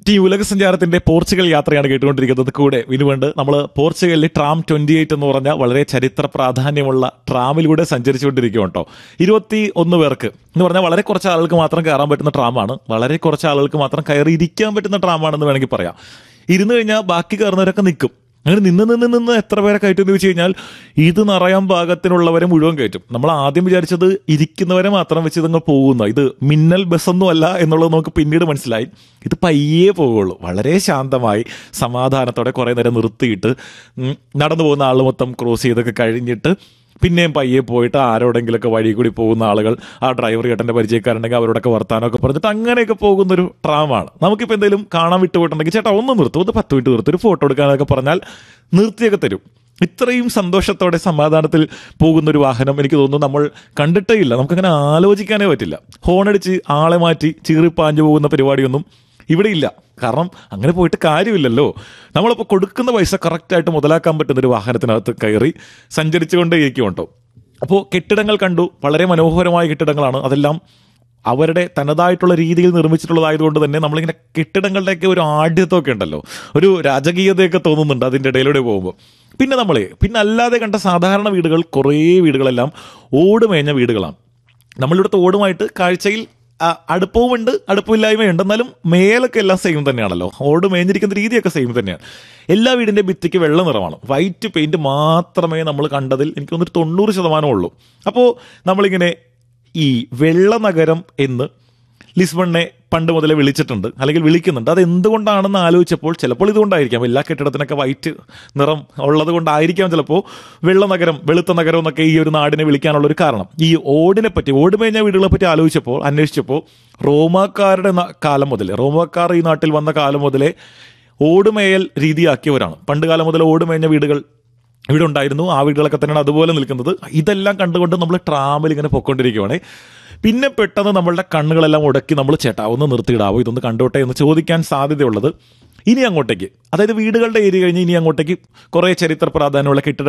team ഉലക സഞ്ചാരത്തിന്റെ Portugal യാത്രയാണ് കേട്ടുകൊണ്ടിരിക്കുന്നത് കൂടെ വിനുവേണ്ട് നമ്മൾ പോർച്ചുഗലിൽ ട്രാം ട്വന്റി എയ്റ്റ് എന്ന് പറഞ്ഞ വളരെ ചരിത്ര പ്രാധാന്യമുള്ള ട്രാമിലൂടെ സഞ്ചരിച്ചുകൊണ്ടിരിക്കും കേട്ടോ ഇരുപത്തി ഒന്ന് പേർക്ക് എന്ന് പറഞ്ഞാൽ വളരെ കുറച്ച് ആളുകൾക്ക് മാത്രം കയറാൻ പറ്റുന്ന ട്രാമാണ് വളരെ കുറച്ച് ആളുകൾക്ക് മാത്രം കയറി ഇരിക്കാൻ പറ്റുന്ന ട്രാമാണെന്ന് വേണമെങ്കിൽ പറയാം ഇരുന്ന് കഴിഞ്ഞാൽ ബാക്കി കയറുന്നവരൊക്കെ നിൽക്കും അങ്ങനെ നിന്ന് നിന്ന് നിന്ന് എത്ര പേരെ കയറ്റും എന്ന് വെച്ച് കഴിഞ്ഞാൽ ഇത് നിറയാൻ പാകത്തിനുള്ളവരെ മുഴുവൻ കയറ്റും നമ്മൾ ആദ്യം വിചാരിച്ചത് ഇരിക്കുന്നവരെ മാത്രം വെച്ച് ഇതങ്ങ് പോകുന്ന ഇത് മിന്നൽ ബസ്സൊന്നും അല്ല എന്നുള്ളത് നമുക്ക് പിന്നീട് മനസ്സിലായി ഇത് പയ്യേ പോകുള്ളൂ വളരെ ശാന്തമായി സമാധാനത്തോടെ കുറേ നേരം നിർത്തിയിട്ട് ഉം, നടന്നു പോകുന്ന ആൾ മൊത്തം ക്രോസ് ചെയ്തൊക്കെ കഴിഞ്ഞിട്ട് പിന്നെയും പയ്യെ പോയിട്ട് ആരോടെങ്കിലൊക്കെ വഴി കൂടി പോകുന്ന ആളുകൾ ആ ഡ്രൈവർ ചേട്ടൻ്റെ പരിചയക്കാരുണ്ടെങ്കിൽ അവരോടൊക്കെ വർത്താനമൊക്കെ പറഞ്ഞിട്ട് അങ്ങനെയൊക്കെ പോകുന്ന ഒരു ട്രാമാണ് നമുക്കിപ്പോൾ എന്തെങ്കിലും കാണാൻ വിട്ടുപോയിട്ടുണ്ടെങ്കിൽ ചേട്ടാ ഒന്ന് നിർത്തും ഒന്ന് പത്ത് മിനിറ്റ് നിർത്തും ഒരു ഫോട്ടോ എടുക്കാനൊക്കെ പറഞ്ഞാൽ നിർത്തിയൊക്കെ തരും ഇത്രയും സന്തോഷത്തോടെ സമാധാനത്തിൽ പോകുന്ന ഒരു വാഹനം എനിക്ക് തോന്നുന്നു നമ്മൾ കണ്ടിട്ടേ ഇല്ല നമുക്കങ്ങനെ ആലോചിക്കാനേ പറ്റില്ല ഹോണടിച്ച് ആളെ മാറ്റി ചീറിപ്പാഞ്ഞു പോകുന്ന പരിപാടിയൊന്നും ഇവിടെ ഇല്ല കാരണം അങ്ങനെ പോയിട്ട് കാര്യമില്ലല്ലോ നമ്മളിപ്പോൾ കൊടുക്കുന്ന പൈസ കറക്റ്റായിട്ട് മുതലാക്കാൻ പറ്റുന്ന ഒരു വാഹനത്തിനകത്ത് കയറി സഞ്ചരിച്ചുകൊണ്ടേ ഇരിക്കും കേട്ടോ അപ്പോൾ കെട്ടിടങ്ങൾ കണ്ടു വളരെ മനോഹരമായ കെട്ടിടങ്ങളാണ് അതെല്ലാം അവരുടെ തനതായിട്ടുള്ള രീതിയിൽ നിർമ്മിച്ചിട്ടുള്ളതായതുകൊണ്ട് തന്നെ നമ്മളിങ്ങനെ കെട്ടിടങ്ങളുടെയൊക്കെ ഒരു ആഢ്യത്വമൊക്കെ ഉണ്ടല്ലോ ഒരു രാജകീയതയൊക്കെ തോന്നുന്നുണ്ട് അതിൻ്റെ ഇടയിലൂടെ പോകുമ്പോൾ പിന്നെ നമ്മൾ പിന്നെ അല്ലാതെ കണ്ട സാധാരണ വീടുകൾ കുറേ വീടുകളെല്ലാം ഓടുമേഞ്ഞ വീടുകളാണ് നമ്മളിവിടുത്തെ ഓടുമായിട്ട് കാഴ്ചയിൽ ആ, അടുപ്പവുമുണ്ട് അടുപ്പമില്ലായ്മയുണ്ട് എന്നാലും മേലൊക്കെ എല്ലാം സെയിം തന്നെയാണല്ലോ ഓട് മേഞ്ഞിരിക്കുന്ന രീതിയൊക്കെ സെയിം തന്നെയാണ് എല്ലാ വീടിൻ്റെ ഭിത്തിക്ക് വെള്ള നിറമാണ് വൈറ്റ് പെയിന്റ് മാത്രമേ നമ്മൾ കണ്ടതിൽ എനിക്ക് തോന്നുന്നു ഒരു തൊണ്ണൂറ് ശതമാനം ഉള്ളൂ അപ്പോൾ നമ്മളിങ്ങനെ ഈ വെള്ള നഗരം എന്ന് ലിസ്ബണിനെ പണ്ട് മുതലേ വിളിച്ചിട്ടുണ്ട് അല്ലെങ്കിൽ വിളിക്കുന്നുണ്ട് അത് എന്തുകൊണ്ടാണെന്ന് ആലോചിച്ചപ്പോൾ ചിലപ്പോൾ ഇതുകൊണ്ടായിരിക്കാം എല്ലാ കെട്ടിടത്തിനൊക്കെ വൈറ്റ് നിറം ഉള്ളത് കൊണ്ടായിരിക്കാം ചിലപ്പോൾ വെള്ള നഗരം വെളുത്ത നഗരം എന്നൊക്കെ ഈ ഒരു നാടിനെ വിളിക്കാനുള്ള ഒരു കാരണം ഈ ഓടിനെ പറ്റി ഓടുമേഞ്ഞ വീടുകളെ പറ്റി ആലോചിച്ചപ്പോൾ അന്വേഷിച്ചപ്പോൾ റോമാക്കാരുടെ ന- കാലം മുതലേ റോമാക്കാർ ഈ നാട്ടിൽ വന്ന കാലം മുതലേ ഓടുമേയൽ രീതിയാക്കിയവരാണ് പണ്ട് കാലം മുതൽ ഓടുമേഞ്ഞ വീടുകൾ ഇവിടെ ഉണ്ടായിരുന്നു ആ വീടുകളൊക്കെ തന്നെയാണ് അതുപോലെ നിൽക്കുന്നത് ഇതെല്ലാം കണ്ടുകൊണ്ട് നമ്മൾ ട്രാമിൽ ഇങ്ങനെ പൊയ്ക്കൊണ്ടിരിക്കുവാണേ പിന്നെ പെട്ടെന്ന് നമ്മളുടെ കണ്ണുകളെല്ലാം ഉടക്കി നമ്മൾ ചേട്ടാ ഒന്ന് നിർത്തിയിടാവോ ഇതൊന്ന് കണ്ടോട്ടെ എന്ന് ചോദിക്കാൻ സാധ്യതയുള്ളത് ഇനി അങ്ങോട്ടേക്ക് അതായത് വീടുകളുടെ ഏരിയ കഴിഞ്ഞ് ഇനി അങ്ങോട്ടേക്ക് കുറേ ചരിത്ര പ്രാധാന്യമുള്ള കെട്ടിട